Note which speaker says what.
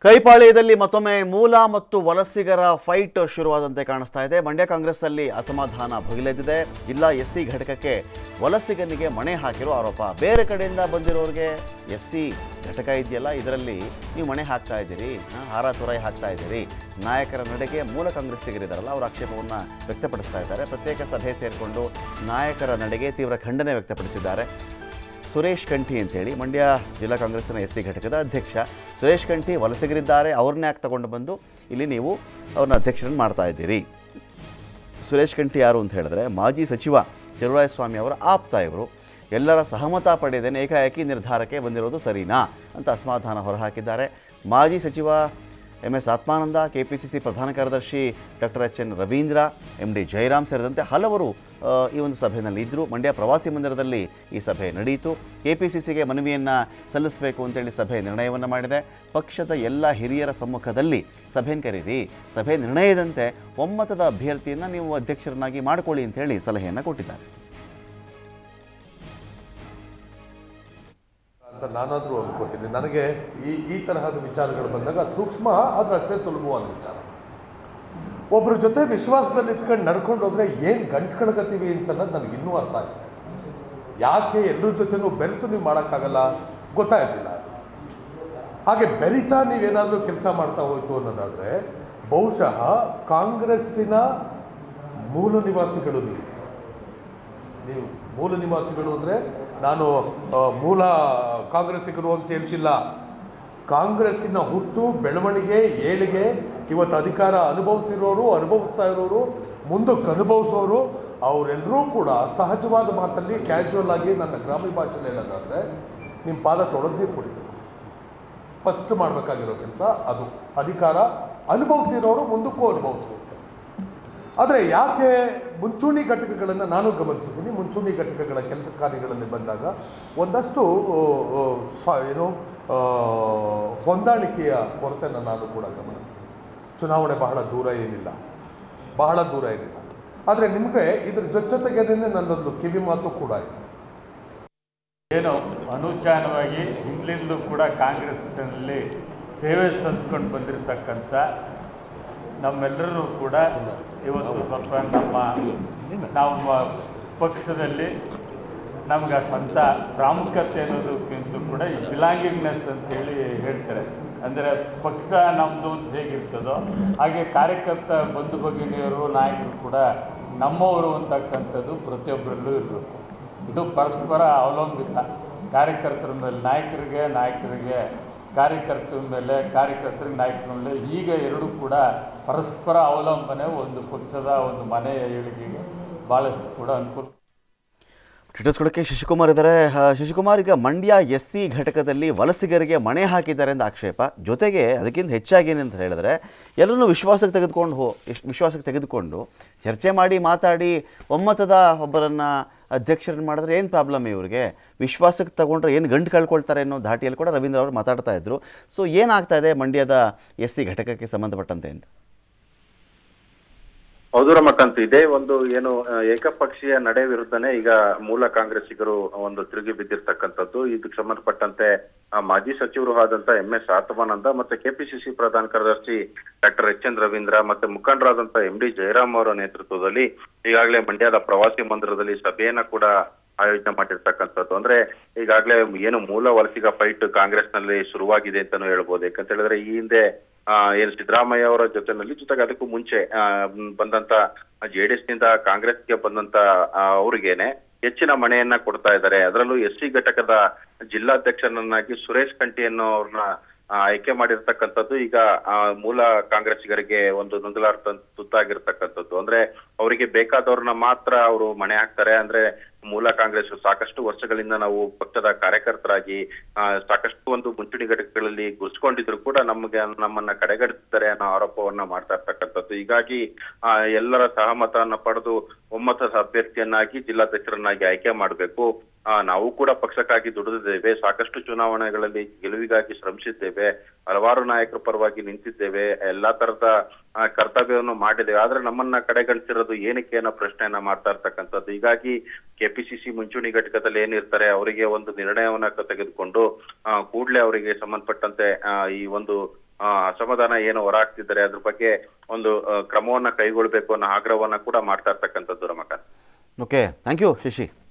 Speaker 1: ಕೈಪಾಳ್ಯದಲ್ಲಿ ಮತ್ತೊಮ್ಮೆ ಮೂಲ ಮತ್ತು ವಲಸಿಗರ ಫೈಟ್ ಶುರುವಾದಂತೆ ಕಾಣಿಸ್ತಾ ಇದೆ ಮಂಡ್ಯ ಕಾಂಗ್ರೆಸ್ಸಲ್ಲಿ ಅಸಮಾಧಾನ ಭುಗಿಲೆದ್ದಿದೆ ಜಿಲ್ಲಾ ಎಸ್ ಸಿ ಘಟಕಕ್ಕೆ ವಲಸಿಗನಿಗೆ ಮಣೆ ಹಾಕಿರೋ ಆರೋಪ ಬೇರೆ ಕಡೆಯಿಂದ ಬಂದಿರೋರಿಗೆ ಎಸ್ ಸಿ ಘಟಕ ಇದೆಯಲ್ಲ ಇದರಲ್ಲಿ ನೀವು ಮಣೆ ಹಾಕ್ತಾ ಇದ್ದೀರಿ ಆ, ಹಾರ ತುರಾಯಿ ಹಾಕ್ತಾ ಇದ್ದೀರಿ ನಾಯಕರ ನಡೆಗೆ ಮೂಲ ಕಾಂಗ್ರೆಸ್ಸಿಗರಿದ್ದಾರಲ್ಲ ಅವರ ಆಕ್ಷೇಪವನ್ನು ವ್ಯಕ್ತಪಡಿಸ್ತಾ ಇದ್ದಾರೆ ಪ್ರತ್ಯೇಕ ಸಭೆ ಸೇರಿಕೊಂಡು ನಾಯಕರ ನಡೆಗೆ ತೀವ್ರ ಖಂಡನೆ ವ್ಯಕ್ತಪಡಿಸಿದ್ದಾರೆ ಸುರೇಶ್ ಕಂಠಿ ಅಂತೇಳಿ ಮಂಡ್ಯ ಜಿಲ್ಲಾ ಕಾಂಗ್ರೆಸ್ಸಿನ ಎಸ್ ಸಿ ಘಟಕದ ಅಧ್ಯಕ್ಷ ಸುರೇಶ್ ಕಂಠಿ ವಲಸಿಗರಿದ್ದಾರೆ ಅವ್ರನ್ನೇ ಯಾಕೆ ತಗೊಂಡು ಬಂದು ಇಲ್ಲಿ ನೀವು ಅವ್ರನ್ನ ಅಧ್ಯಕ್ಷರನ್ನು ಮಾಡ್ತಾ ಇದ್ದೀರಿ ಸುರೇಶ್ ಕಂಠಿ ಯಾರು ಅಂತ ಹೇಳಿದ್ರೆ ಮಾಜಿ ಸಚಿವ ಸ್ವಾಮಿ ಅವರ ಆಪ್ತ ಇವರು ಎಲ್ಲರ ಸಹಮತ ಪಡೆದೇನೆ ಏಕಾಏಕಿ ನಿರ್ಧಾರಕ್ಕೆ ಬಂದಿರೋದು ಸರಿನಾ ಅಂತ ಅಸಮಾಧಾನ ಹೊರಹಾಕಿದ್ದಾರೆ ಮಾಜಿ ಸಚಿವ M S Atmananda K P C C ಪ್ರಧಾನ ಕಾರ್ಯದರ್ಶಿ doctor H N Ravindra M D Jayaram ಸೇರಿದಂತೆ ಹಲವರು ಆ, ಈ ಒಂದು ಸಭೆಯಲ್ಲಿ ಇದ್ದರು ಮಂಡ್ಯ ಪ್ರವಾಸಿ ಮಂದಿರದಲ್ಲಿ ಈ ಸಭೆ ನಡೆಯಿತು ಕೆ ಪಿ ಸಿ ಸಿಗೆ ಮನವಿಯನ್ನು ಸಲ್ಲಿಸಬೇಕು ಅಂತೇಳಿ ಸಭೆ ನಿರ್ಣಯವನ್ನು ಮಾಡಿದೆ ಪಕ್ಷದ ಎಲ್ಲ ಹಿರಿಯರ ಸಮ್ಮುಖದಲ್ಲಿ ಸಭೆಯನ್ನು ಕರೀರಿ ಸಭೆ ನಿರ್ಣಯದಂತೆ ಒಮ್ಮತದ ಅಭ್ಯರ್ಥಿಯನ್ನು ನೀವು ಅಧ್ಯಕ್ಷರನ್ನಾಗಿ ಮಾಡಿಕೊಳ್ಳಿ ಅಂತೇಳಿ ಸಲಹೆಯನ್ನು ಕೊಟ್ಟಿದ್ದಾರೆ
Speaker 2: ಅಂತ ನಾನಾದರೂ ಅನ್ಕೋತೀನಿ ನನಗೆ ಈ ಈ ತರಹದ ವಿಚಾರಗಳು ಬಂದಾಗ ಸೂಕ್ಷ್ಮ ಆದ್ರೆ ಅಷ್ಟೇ ಸುಲಭವಾದ ವಿಚಾರ ಒಬ್ಬರ ಜೊತೆ ವಿಶ್ವಾಸದಲ್ಲಿ ಇಟ್ಕೊಂಡು ನಡ್ಕೊಂಡು ಹೋದ್ರೆ ಏನು ಗಂಟ್ಕೊಳಕತ್ತೀವಿ ಅಂತ ಅನ್ನೋದು ನನಗೆ ಇನ್ನೂ ಅರ್ಥ ಆಯ್ತು ಯಾಕೆ ಎಲ್ಲರ ಜೊತೆನೂ ಬೆರೆತು ನೀವು ಮಾಡೋಕ್ಕಾಗಲ್ಲ ಗೊತ್ತಾಯ್ತಿಲ್ಲ ಅದು ಹಾಗೆ ಬೆರಿತಾ ನೀವೇನಾದರೂ ಕೆಲಸ ಮಾಡ್ತಾ ಹೋಯ್ತು ಅನ್ನೋದಾದರೆ ಬಹುಶಃ ಕಾಂಗ್ರೆಸ್ಸಿನ ಮೂಲ ನಿವಾಸಿಗಳು ನೀವು ನೀವು ಮೂಲ ನಿವಾಸಿಗಳು ಅಂದರೆ ನಾನು ಆ, ಮೂಲ ಕಾಂಗ್ರೆಸ್ಸಿಗರು ಅಂತ ಹೇಳ್ತಿಲ್ಲ ಕಾಂಗ್ರೆಸ್ಸಿನ ಹುಟ್ಟು ಬೆಳವಣಿಗೆ ಏಳಿಗೆ ಇವತ್ತು ಅಧಿಕಾರ ಅನುಭವಿಸಿರೋರು ಅನುಭವಿಸ್ತಾ ಇರೋರು ಮುಂದಕ್ಕೆ ಅನುಭವಿಸೋರು ಅವರೆಲ್ಲರೂ ಕೂಡ ಸಹಜವಾದ ಮಾತಲ್ಲಿ ಕ್ಯಾಶುವಲ್ ಆಗಿ ನನ್ನ ಗ್ರಾಮೀಣ ಭಾಷೆಯಲ್ಲಿ ಹೇಳೋದಾದ್ರೆ ನಿಮ್ಮ ಪಾದ ತೊಳೆದು ನೀರು ಕುಡಿಬೇಕು ಫಸ್ಟ್ ಮಾಡಬೇಕಾಗಿರೋ ಕೆಲಸ ಅದು ಅಧಿಕಾರ ಅನುಭವಿಸಿರೋರು ಮುಂದಕ್ಕೂ ಅನುಭವಿಸ್ಬೇಕು ಆದರೆ ಯಾಕೆ ಮುಂಚೂಣಿ ಘಟಕಗಳನ್ನು ನಾನು ಗಮನಿಸಿದ್ದೀನಿ ಮುಂಚೂಣಿ ಘಟಕಗಳ ಕೆಲಸ ಕಾರ್ಯಗಳಲ್ಲಿ ಬಂದಾಗ ಒಂದಷ್ಟು ಆ, ಆ, ಸ- ಏನು ಆ, ಹೊಂದಾಣಿಕೆಯ ಕೊರತೆನ ನಾನು ಕೂಡ ಗಮನಿಸಿದ್ದೀನಿ ಚುನಾವಣೆ ಬಹಳ ದೂರ ಏನಿಲ್ಲ ಬಹಳ ದೂರ ಏನಿಲ್ಲ ಆದರೆ ನಿಮಗೆ ಇದ್ರ ಜೊತೆ ಜೊತೆಗೇನೆ ನನ್ನೊಂದು ಕಿವಿ ಮಾತು ಕೂಡ ಇದೆ
Speaker 3: ಏನು ಅನುಚಾನವಾಗಿ ಹಿಂದಿನಿಂದಲೂ ಕೂಡ ಕಾಂಗ್ರೆಸ್ನಲ್ಲಿ ಸೇವೆ ಸಲ್ಲಿಸ್ಕೊಂಡು ಬಂದಿರತಕ್ಕಂಥ ನಮ್ಮೆಲ್ಲರೂ ಕೂಡ ಇವತ್ತು ಸ್ವಲ್ಪ ನಮ್ಮ ನಮ್ಮ ಪಕ್ಷದಲ್ಲಿ ನಮ್ಗೆ ಸ್ವಂತ ಪ್ರಾಮುಖ್ಯತೆ ಅನ್ನೋದಕ್ಕಿಂತ ಕೂಡ ಈ ಬಿಲಾಂಗಿಂಗ್ನೆಸ್ ಅಂತೇಳಿ ಹೇಳ್ತಾರೆ ಅಂದರೆ ಪಕ್ಷ ನಮ್ಮದು ಅಂತ ಹೇಗಿರ್ತದೋ ಹಾಗೆ ಕಾರ್ಯಕರ್ತ ಬಂಧು ಭಗಿನಿಯರು ನಾಯಕರು ಕೂಡ ನಮ್ಮವರು ಅಂತಕ್ಕಂಥದ್ದು ಪ್ರತಿಯೊಬ್ಬರಲ್ಲೂ ಇರಬೇಕು ಇದು ಪರಸ್ಪರ ಅವಲಂಬಿತ ಕಾರ್ಯಕರ್ತರ ಮೇಲೆ ನಾಯಕರಿಗೆ ನಾಯಕರಿಗೆ ಕಾರ್ಯಕರ್ತರ ಮೇಲೆ ಕಾರ್ಯಕರ್ತರಿಗೆ ನಾಯಕರ ಮೇಲೆ ಈಗ ಎರಡೂ ಕೂಡ ಪರಸ್ಪರ ಅವಲಂಬನೆ ಒಂದು ಪಕ್ಷದ ಒಂದು ಮನೆಯ ಏಳಿಗೆಗೆ ಭಾಳಷ್ಟು ಕೂಡ ಅನುಕೂಲ
Speaker 1: ಡೀಟೇಲ್ಸ್ ಕೊಡೋಕ್ಕೆ ಶಶಿಕುಮಾರ್ ಇದ್ದಾರೆ ಆ, ಶಶಿಕುಮಾರ್ ಈಗ ಮಂಡ್ಯ ಎಸ್ ಸಿ ಘಟಕದಲ್ಲಿ ವಲಸಿಗರಿಗೆ ಮಣೆ ಹಾಕಿದ್ದಾರೆ ಅಂತ ಆಕ್ಷೇಪ ಜೊತೆಗೆ ಅದಕ್ಕಿಂತ ಹೆಚ್ಚಾಗಿ ಏನಂತ ಹೇಳಿದ್ರೆ ಎಲ್ಲರನ್ನೂ ವಿಶ್ವಾಸಕ್ಕೆ ತೆಗೆದುಕೊಂಡು ಹೋ ಇಶ್- ವಿಶ್ವಾಸಕ್ಕೆ ತೆಗೆದುಕೊಂಡು ಚರ್ಚೆ ಮಾಡಿ ಮಾತಾಡಿ ಒಮ್ಮತದ ಒಬ್ಬರನ್ನು ಅಧ್ಯಕ್ಷರನ್ನು ಮಾಡಿದ್ರೆ ಏನು ಪ್ರಾಬ್ಲಮ್ ಇವ್ರಿಗೆ ವಿಶ್ವಾಸಕ್ಕೆ ತಗೊಂಡ್ರೆ ಏನು ಗಂಟು ಕಳ್ಕೊಳ್ತಾರೆ ಅನ್ನೋ ಧಾಟಿಯಲ್ಲಿ ಕೂಡ ರವೀಂದ್ರ ಅವರು ಮಾತಾಡ್ತಾ ಇದ್ರು ಸೊ ಏನಾಗ್ತಾ ಇದೆ ಮಂಡ್ಯದ ಎಸ್ ಸಿ ಘಟಕಕ್ಕೆ ಸಂಬಂಧಪಟ್ಟಂತೆ ಅಂತ
Speaker 4: ಹೌದು ರಮಕಾಂತ್ ಇದೇ ಒಂದು ಏನು ಆ, ಏಕಪಕ್ಷೀಯ ನಡೆ ವಿರುದ್ಧನೇ ಈಗ ಮೂಲ ಕಾಂಗ್ರೆಸ್ಸಿಗರು ಒಂದು ತಿರುಗಿ ಬಿದ್ದಿರ್ತಕ್ಕಂಥದ್ದು ಇದಕ್ಕೆ ಸಂಬಂಧಪಟ್ಟಂತೆ ಆ, ಮಾಜಿ ಸಚಿವರು ಆದಂತ ಎಂ ಎಸ್ ಆತ್ಮಾನಂದ ಮತ್ತೆ ಕೆಪಿಸಿಸಿ ಪ್ರಧಾನ ಕಾರ್ಯದರ್ಶಿ ಡಾಕ್ಟರ್ ಎಚ್ ಎನ್ ರವೀಂದ್ರ ಮತ್ತೆ ಮುಖಂಡರಾದಂತ ಎಂ ಡಿ ಜಯರಾಮ್ ಅವರ ನೇತೃತ್ವದಲ್ಲಿ ಈಗಾಗಲೇ ಮಂಡ್ಯದ ಪ್ರವಾಸಿ ಮಂದಿರದಲ್ಲಿ ಸಭೆಯನ್ನ ಕೂಡ ಆಯೋಜನೆ ಮಾಡಿರ್ತಕ್ಕಂಥದ್ದು ಅಂದ್ರೆ ಈಗಾಗಲೇ ಏನು ಮೂಲ ವಲಸಿಗ ಫೈಟ್ ಕಾಂಗ್ರೆಸ್ನಲ್ಲಿ ಶುರುವಾಗಿದೆ ಅಂತಾನು ಹೇಳ್ಬೋದು ಯಾಕಂತ ಹೇಳಿದ್ರೆ ಈ ಹಿಂದೆ ಆ, ಏನು ಸಿದ್ದರಾಮಯ್ಯ ಅವರ ಜೊತೆನಲ್ಲಿ ಜೊತೆಗೆ ಅದಕ್ಕೂ ಮುಂಚೆ ಆ, ಮ್, ಬಂದಂತ ಜೆಡಿಎಸ್ ನಿಂದ ಕಾಂಗ್ರೆಸ್ಗೆ ಬಂದಂತ ಆ, ಅವ್ರಿಗೇನೆ ಹೆಚ್ಚಿನ ಮಣೆಯನ್ನ ಕೊಡ್ತಾ ಇದ್ದಾರೆ ಅದರಲ್ಲೂ ಎಸ್ ಸಿ ಘಟಕದ ಜಿಲ್ಲಾಧ್ಯಕ್ಷರನ್ನಾಗಿ ಸುರೇಶ್ ಕಂಠಿ ಅನ್ನೋ ಅವ್ರನ್ನ ಆ, ಆಯ್ಕೆ ಮಾಡಿರ್ತಕ್ಕಂಥದ್ದು ಈಗ ಆ, ಮೂಲ ಕಾಂಗ್ರೆಸ್ಸಿಗರಿಗೆ ಒಂದು ನುಂಗಲಾರ್ಥ ತುತ್ತಾಗಿರ್ತಕ್ಕಂಥದ್ದು ಅಂದ್ರೆ ಅವರಿಗೆ ಬೇಕಾದವ್ರನ್ನ ಮಾತ್ರ ಅವರು ಮಣೆ ಹಾಕ್ತಾರೆ ಅಂದ್ರೆ ಮೂಲ ಕಾಂಗ್ರೆಸ್ ಸಾಕಷ್ಟು ವರ್ಷಗಳಿಂದ ನಾವು ಪಕ್ಷದ ಕಾರ್ಯಕರ್ತರಾಗಿ ಆ, ಸಾಕಷ್ಟು ಒಂದು ಮುಂಚೂಣಿ ಘಟಕಗಳಲ್ಲಿ ಗುರ್ಸ್ಕೊಂಡಿದ್ರು ಕೂಡ ನಮಗೆ ನಮ್ಮನ್ನ ಕಡೆಗಣಿಸಿದ್ದಾರೆ ಅನ್ನೋ ಆರೋಪವನ್ನ ಮಾಡ್ತಾ ಇರ್ತಕ್ಕಂಥದ್ದು ಹೀಗಾಗಿ ಆ, ಎಲ್ಲರ ಸಹಮತವನ್ನ ಪಡೆದು ಒಮ್ಮತದ ಅಭ್ಯರ್ಥಿಯನ್ನಾಗಿ ಜಿಲ್ಲಾಧ್ಯಕ್ಷರನ್ನಾಗಿ ಆಯ್ಕೆ ಮಾಡಬೇಕು ನಾವು ಕೂಡ ಪಕ್ಷಕ್ಕಾಗಿ ದುಡಿದಿದ್ದೇವೆ ಸಾಕಷ್ಟು ಚುನಾವಣೆಗಳಲ್ಲಿ ಗೆಲುವಿಗಾಗಿ ಶ್ರಮಿಸಿದ್ದೇವೆ ಹಲವಾರು ನಾಯಕರ ಪರವಾಗಿ ನಿಂತಿದ್ದೇವೆ ಎಲ್ಲಾ ತರದ ಆ, ಕರ್ತವ್ಯವನ್ನು ಮಾಡಿದ್ದೇವೆ ಆದ್ರೆ ನಮ್ಮನ್ನ ಕಡೆಗಣಿಸಿರೋದು ಏನಕ್ಕೆ ಅನ್ನೋ ಪ್ರಶ್ನೆಯನ್ನ ಮಾಡ್ತಾ ಇರ್ತಕ್ಕಂಥದ್ದು ಹೀಗಾಗಿ ಕೆಪಿಸಿಸಿ ಮುಂಚೂಣಿ ಘಟಕದಲ್ಲಿ ಏನಿರ್ತಾರೆ ಅವರಿಗೆ ಒಂದು ನಿರ್ಣಯವನ್ನ ಕ- ತೆಗೆದುಕೊಂಡು ಆ, ಕೂಡ್ಲೇ ಅವರಿಗೆ ಸಂಬಂಧಪಟ್ಟಂತೆ ಆ, ಈ ಒಂದು ಆ, ಅಸಮಾಧಾನ ಏನು ಹೊರಹಾಕ್ತಿದ್ದಾರೆ ಅದ್ರ ಬಗ್ಗೆ ಒಂದು ಆ, ಕ್ರಮವನ್ನ ಕೈಗೊಳ್ಬೇಕು ಅನ್ನೋ ಆಗ್ರಹವನ್ನ ಕೂಡ ಮಾಡ್ತಾ ಇರ್ತಕ್ಕಂಥದ್ದು Ramakant
Speaker 1: okay thank you Shashi